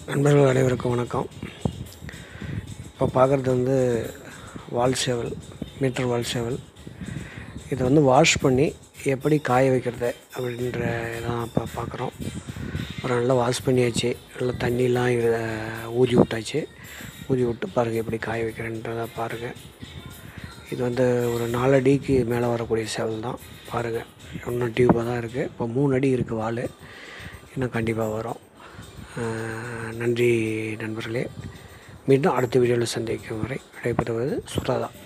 நண்பர்கள் அனைவருக்கும் வணக்கம் இப்போ பார்க்குறது வந்து வால் சேவல் மீட்டர் வால் சேவல் இதை வந்து வாஷ் பண்ணி எப்படி காய வைக்கிறது அப்படின்ற இதான் இப்போ பார்க்குறோம் ஒரு நல்லா வாஷ் பண்ணியாச்சு நல்லா தண்ணிலாம் இதில் ஊதி விட்டாச்சு ஊதி விட்டு பாருங்கள் எப்படி காய வைக்கிறேன்றதை பாருங்கள் இது வந்து ஒரு நாலு அடிக்கு மேலே வரக்கூடிய சேவல் தான் பாருங்கள் இன்னும் டியூபாக தான் இருக்குது இப்போ மூணு அடி இருக்குது வால் இன்னும் கண்டிப்பாக வரும் ஆஹ் நன்றி நண்பர்களே மீண்டும் அடுத்த வீடியோவில் சந்திக்கும் வரை விடைபெறுவது சுராதா